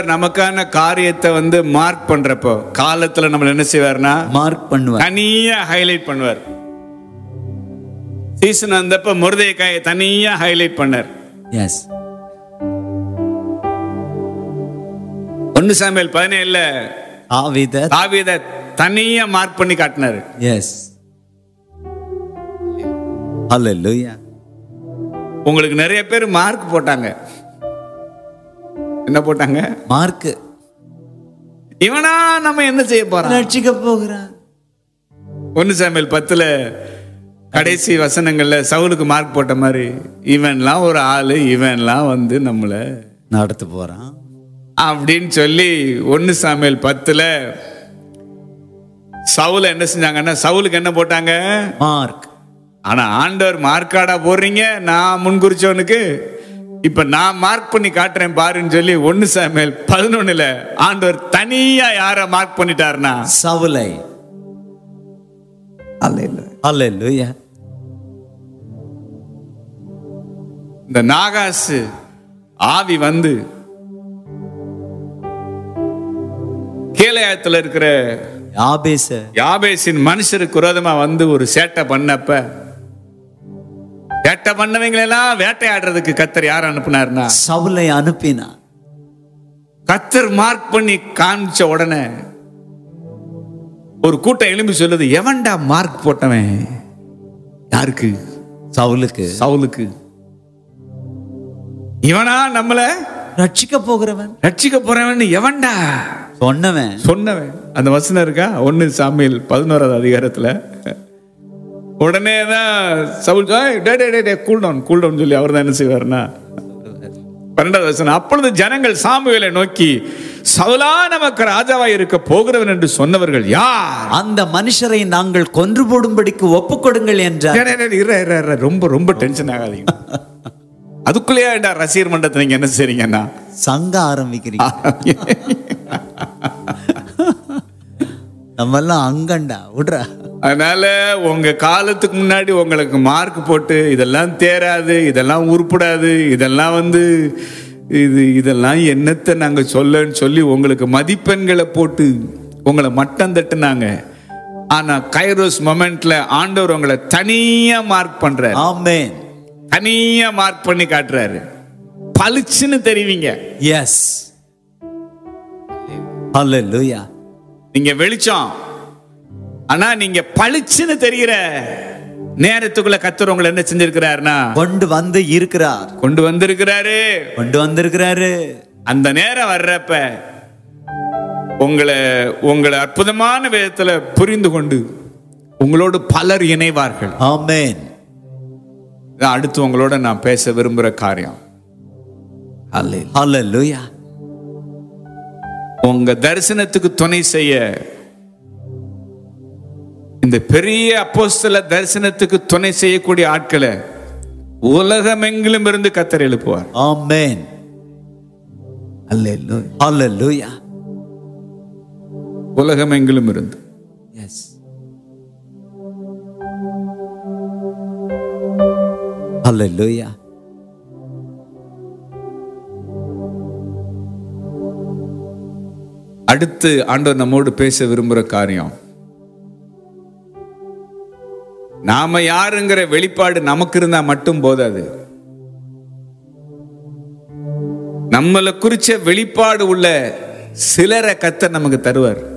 நமக்கான காரியத்தை வந்து மார்க் பண்றப்போ காலத்துல நம்மள என்ன செய்வார்னா மார்க் பண்ணுவார் தனியா ஹைலைட் பண்ணுவார் சீசன் வந்தப்ப முருதைக்காயை தனியா ஹைலைட் பண்ணார் எஸ் ஒன்னு சாமியல் பதினேழுல ஆவித தாவீத தனியா மார்க் பண்ணி காட்டினாரு எஸ் ஹalleluya உங்களுக்கு நிறைய பேர் மார்க் போட்டாங்க என்ன போட்டாங்க மார்க் இவனா நம்ம என்ன செய்ய போறோம் ரட்சிக்க போகிறான் ஒன்னு சாமியல் பத்துல கடைசி வசனங்கள்ல சவுலுக்கு மார்க் போட்ட மாதிரி இவன்லாம் ஒரு ஆளு இவன்லாம் வந்து நம்மள நடத்த போறான் அப்படின்னு சொல்லி ஒன்னு சாமியல் பத்துல சவுல என்ன செஞ்சாங்கன்னா சவுலுக்கு என்ன போட்டாங்க மார்க் ஆனா ஆண்டவர் மார்க்காடா போடுறீங்க நான் முன்குறிச்சவனுக்கு இப்ப நான் மார்க் பண்ணி காட்டுறேன் பாருன்னு சொல்லி ஒன்னு சாமியல் பதினொன்னுல ஆண்டவர் தனியா யார மார்க் பண்ணிட்டாருன்னா சவுலை ஹalleluya இந்த நாகாசு ஆவி வந்து கீழையத்துல இருக்கிற யாபேச யாபேசின் மனுஷருக்கு விரோதமா வந்து ஒரு சேட்டை பண்ணப்ப சேட்டை பண்ணவங்களெல்லாம் வேட்டையாடுறதுக்கு கத்தர் யார் அனுப்புனாருன்னா சவுலை அனுப்பினார் கத்தர் மார்க் பண்ணி காமிச்ச உடனே ஒரு கூட்டம் எழும்பி சொல்லுது எவன்டா மார்க் போட்டவன் யாருக்கு சவுலுக்கு சவுலுக்கு இவனா நம்மள ரட்சிக்க போகிறவன் ரட்சிக்க போறவன் எவன்டா சொன்னவன் சொன்னவன் அந்த வசனம் இருக்கா ஒன்னு சாமியல் பதினோராவது அதிகாரத்துல உடனே தான் Saul cool down cool down சொல்லி அவர் தான் என்ன செய்வார்னா பன்னெண்டாவது வசனம் அப்பொழுது ஜனங்கள் சாமுவேலை நோக்கி சவுலா நமக்கு ராஜாவாய் இருக்க போகிறவன் என்று சொன்னவர்கள் யார் அந்த மனுஷரை நாங்கள் கொன்று போடும்படிக்கு ஒப்புக்கொடுங்கள் என்றார் டேய், டேய், டேய், இரு, இரு, இரு, ரொம்ப ரொம்ப டென்ஷன் ஆகாதீங்க அதுக்குள்ளேயே ரசிகர் மன்றத்தை நீங்க என்ன செய்றீங்கன்னா சங்க ஆரம்பிக்கிறீங்க நம்ம எல்லாம் அங்கண்டா விடுறா அதனால உங்க காலத்துக்கு முன்னாடி உங்களுக்கு மார்க் போட்டு இதெல்லாம் தேராது இதெல்லாம் உருப்படாது இதெல்லாம் வந்து இது இதெல்லாம் என்னத்தை நாங்க சொல்லன்னு சொல்லி உங்களுக்கு மதிப்பெண்களை போட்டு உங்களை மட்டம் தட்டுனாங்க ஆனா கைரோஸ் மொமெண்ட்ல ஆண்டவர் உங்களை தனியா மார்க் பண்றாரு ஆமென் தனியா மார்க் பண்ணி காட்டுறாரு பளிச்சுன்னு தெரிவிங்க எஸ் ஹalleluya நீங்க வெளிச்சம் ஆனா நீங்க பளிச்சுன்னு தெரிகிற நேரத்துக்குள்ள கத்தர் உங்களை என்ன செஞ்சிருக்கிறாருன்னா கொண்டு வந்து இருக்கிறார் கொண்டு வந்திருக்கிறாரு கொண்டு வந்திருக்கிறாரு அந்த நேரம் வர்றப்ப உங்களை உங்களை அற்புதமான விதத்துல புரிந்து கொண்டு உங்களோடு பலர் இணைவார்கள் ஆமென் இதான் அடுத்து உங்களோட நான் பேச விரும்புற காரியம் ஹalleluya உங்க தரிசனத்துக்கு துணை செய்ய இந்த பெரிய அப்போஸ்தல தரிசனத்துக்கு துணை செய்யக்கூடிய ஆட்களை உலகமெங்கிலும் இருந்து கத்தர் எழுப்புவார் ஆமென் அல்லேலூயா ஹalleluya உலகமெங்கிலும் இருந்து எஸ் ஹalleluya அடுத்து ஆண்டவர் நம்மோடு பேச விரும்புற காரியம் நாம யாருங்கிற வெளிப்பாடு நமக்கு இருந்தா மட்டும் போதாது நம்மளை குறிச்ச வெளிப்பாடு உள்ள சிலரை கத்தர் நமக்கு தருவார்